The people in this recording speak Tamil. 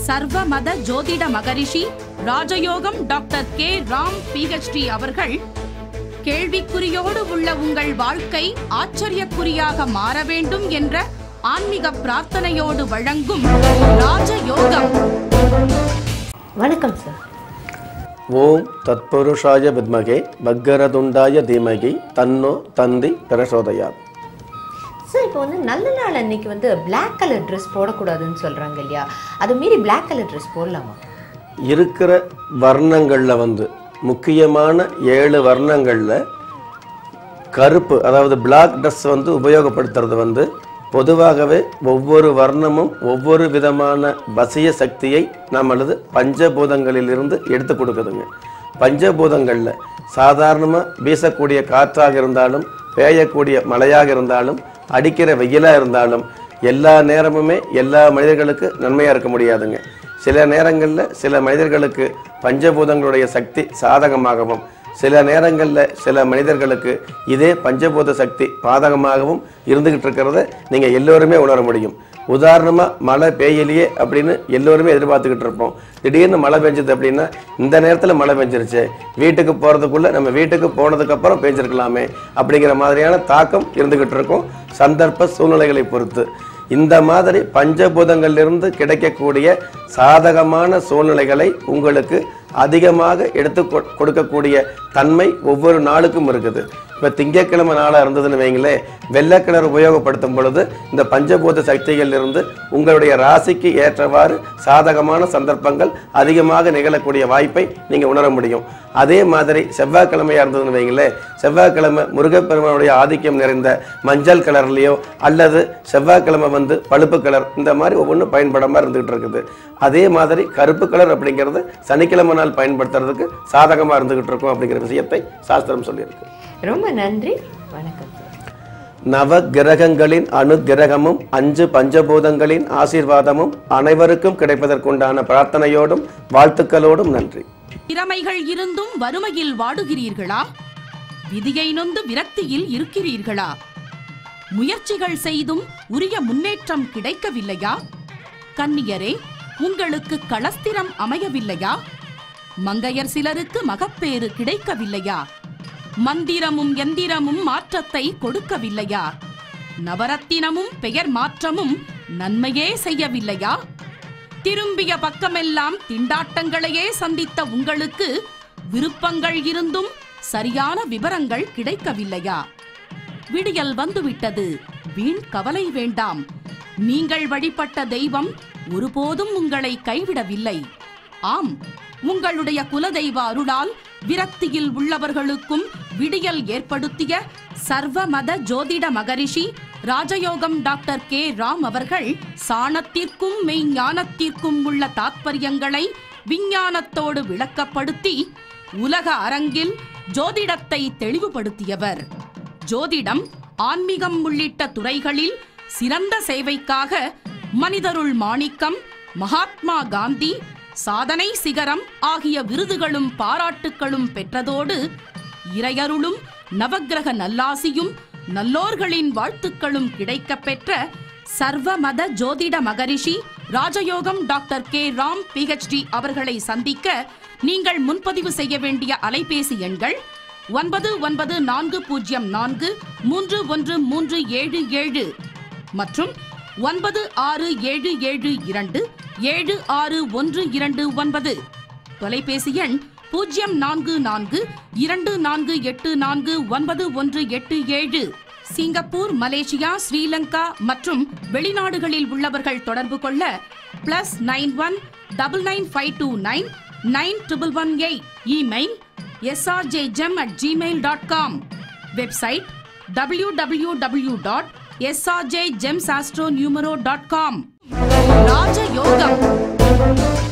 சர்வமத ஜோதிட மகரிஷி ராஜயோகம் டாக்டர் கே ராம் பிஹெச்டி அவர்கள் கேள்விக்குறியோடு உள்ள உங்கள் வாழ்க்கை ஆச்சரியக்குறியாக மாற வேண்டும் என்ற ஆன்மீக பிரார்த்தனையோடு வழங்கும் ராஜயோகம் வணக்கம் சார் ஓம் தத்புருஷாய வித்மகே பக்கரதுண்டாய தீமகி தன்னோ தந்தி பிரசோதயாத் சார் இப்போ வந்து நல்ல நாள் அன்னைக்கு வந்து Black கலர் ட்ரெஸ் போடக்கூடாதுன்னு சொல்றாங்க இல்லையா அது மீறி Black கலர் ட்ரெஸ் போடலாமா இருக்கிற வர்ணங்களில் வந்து முக்கியமான ஏழு வர்ணங்களில் கருப்பு அதாவது பிளாக் ட்ரெஸ் வந்து உபயோகப்படுத்துறது வந்து பொதுவாகவே ஒவ்வொரு வர்ணமும் ஒவ்வொரு விதமான வசிய சக்தியை நம்மளது பஞ்சபூதங்களிலிருந்து எடுத்து கொடுக்குதுங்க பஞ்சபூதங்களில் சாதாரணமாக வீசக்கூடிய காற்றாக இருந்தாலும் பெய்யக்கூடிய மழையாக இருந்தாலும் அடிக்கிற வெயிலாக இருந்தாலும் எல்லா நேரமுமே எல்லா மனிதர்களுக்கு நன்மையாக இருக்க முடியாதுங்க சில நேரங்களில் சில மனிதர்களுக்கு பஞ்சபூதங்களுடைய சக்தி சாதகமாகவும் சில நேரங்களில் சில மனிதர்களுக்கு இதே பஞ்சபூத சக்தி பாதகமாகவும் இருந்துகிட்டு இருக்கிறத நீங்கள் எல்லோருமே உணர முடியும் உதாரணமாக மழை பெய்யலையே அப்படின்னு எல்லோருமே எதிர்பார்த்துக்கிட்டு இருப்போம் திடீர்னு மழை பெஞ்சது அப்படின்னா இந்த நேரத்தில் மழை பெஞ்சிருச்சு வீட்டுக்கு போகிறதுக்குள்ளே நம்ம வீட்டுக்கு போனதுக்கப்புறம் பெஞ்சிருக்கலாமே அப்படிங்கிற மாதிரியான தாக்கம் இருந்துகிட்டு இருக்கும் சந்தர்ப்ப சூழ்நிலைகளை பொறுத்து இந்த மாதிரி பஞ்சபூதங்களிலிருந்து கிடைக்கக்கூடிய சாதகமான சூழ்நிலைகளை உங்களுக்கு அதிகமாக எடுத்து கொ- கொடுக்கக்கூடிய தன்மை ஒவ்வொரு நாளுக்கும் இருக்குது இப்போ திங்கட்கிழமை நாளாக இருந்ததுன்னு வைங்களேன் வெள்ளை கலர் உபயோகப்படுத்தும் பொழுது இந்த பஞ்சபூத சக்திகளிலிருந்து உங்களுடைய ராசிக்கு ஏற்றவாறு சாதகமான சந்தர்ப்பங்கள் அதிகமாக நிகழக்கூடிய வாய்ப்பை நீங்கள் உணர முடியும் அதே மாதிரி செவ்வாய்க்கிழமையாக இருந்ததுன்னு வைங்களேன் செவ்வாய்க்கிழமை முருகப்பெருமானுடைய ஆதிக்கம் நிறைந்த மஞ்சள் கலர்லேயோ அல்லது செவ்வாய்க்கிழமை வந்து பழுப்பு கலர் இந்த மாதிரி ஒவ்வொன்றும் பயன்படாமல் இருந்துகிட்டு இருக்குது அதே மாதிரி கருப்பு கலர் அப்படிங்கிறது சனிக்கிழமை நாள் பயன்படுத்துறதுக்கு சாதகமாக இருந்துகிட்டு இருக்கும் அப்படிங்கிற விஷயத்தை சாஸ்திரம் சொல்லியிருக்கு ரொம்ப நன்றி வணக்கம் சார் நவ கிரகங்களின் அனுகிரகமும் அஞ்சு பஞ்சபூதங்களின் ஆசீர்வாதமும் அனைவருக்கும் கிடைப்பதற்குண்டான பிரார்த்தனையோடும் வாழ்த்துக்களோடும் நன்றி திறமைகள் இருந்தும் வறுமையில் வாடுகிறீர்களா விதியை நொந்து விரக்தியில் இருக்கிறீர்களா முயற்சிகள் செய்தும் உரிய முன்னேற்றம் கிடைக்கவில்லையா கன்னியரே உங்களுக்கு களஸ்திரம் அமையவில்லையா மங்கையர் சிலருக்கு மகப்பேறு கிடைக்கவில்லையா மந்திரமும் எந்திரமும் மாற்றத்தை கொடுக்கவில்லையா நவரத்தினமும் பெயர் மாற்றமும் நன்மையே செய்யவில்லையா திரும்பிய பக்கமெல்லாம் திண்டாட்டங்களையே சந்தித்த உங்களுக்கு விருப்பங்கள் இருந்தும் சரியான விவரங்கள் கிடைக்கவில்லையா விடியல் வந்துவிட்டது வீண் கவலை வேண்டாம் நீங்கள் வழிபட்ட தெய்வம் ஒருபோதும் உங்களை கைவிடவில்லை ஆம் உங்களுடைய குலதெய்வ அருளால் விரக்தியில் உள்ளவர்களுக்கும் விடியல் ஏற்படுத்திய சர்வமத ஜோதிட மகரிஷி ராஜயோகம் டாக்டர் கே ராம் அவர்கள் சாணத்திற்கும் மெய்ஞானத்திற்கும் உள்ள தாத்பரியங்களை விஞ்ஞானத்தோடு விளக்கப்படுத்தி உலக அரங்கில் ஜோதிடத்தை தெளிவுபடுத்தியவர் ஜோதிடம் ஆன்மீகம் உள்ளிட்ட துறைகளில் சிறந்த சேவைக்காக மனிதருள் மாணிக்கம் மகாத்மா காந்தி சாதனை சிகரம் ஆகிய விருதுகளும் பாராட்டுக்களும் பெற்றதோடு இறையருளும் நவக்கிரக நல்லாசியும் நல்லோர்களின் வாழ்த்துக்களும் கிடைக்கப் பெற்ற சர்வமத ஜோதிட மகரிஷி ராஜயோகம் டாக்டர் கே ராம் பிஹெச்டி அவர்களை சந்திக்க நீங்கள் முன்பதிவு செய்ய வேண்டிய அலைபேசி எண்கள் ஒன்பது ஒன்பது நான்கு பூஜ்ஜியம் நான்கு மூன்று ஒன்று மூன்று ஏழு ஏழு மற்றும் ஒன்பது ஆறு ஏழு ஏழு இரண்டு ஏழு ஆறு ஒன்று இரண்டு ஒன்பது தொலைபேசி எண் பூஜ்ஜியம் நான்கு நான்கு இரண்டு நான்கு எட்டு நான்கு ஒன்பது ஒன்று எட்டு ஏழு சிங்கப்பூர் மலேசியா ஸ்ரீலங்கா மற்றும் வெளிநாடுகளில் உள்ளவர்கள் தொடர்பு கொள்ள plus nine one double nine five two nine nine triple one eight email SRJ gem at Gmail dot com website W W W dot SRJ gems astro numero dot com ராஜயோகம்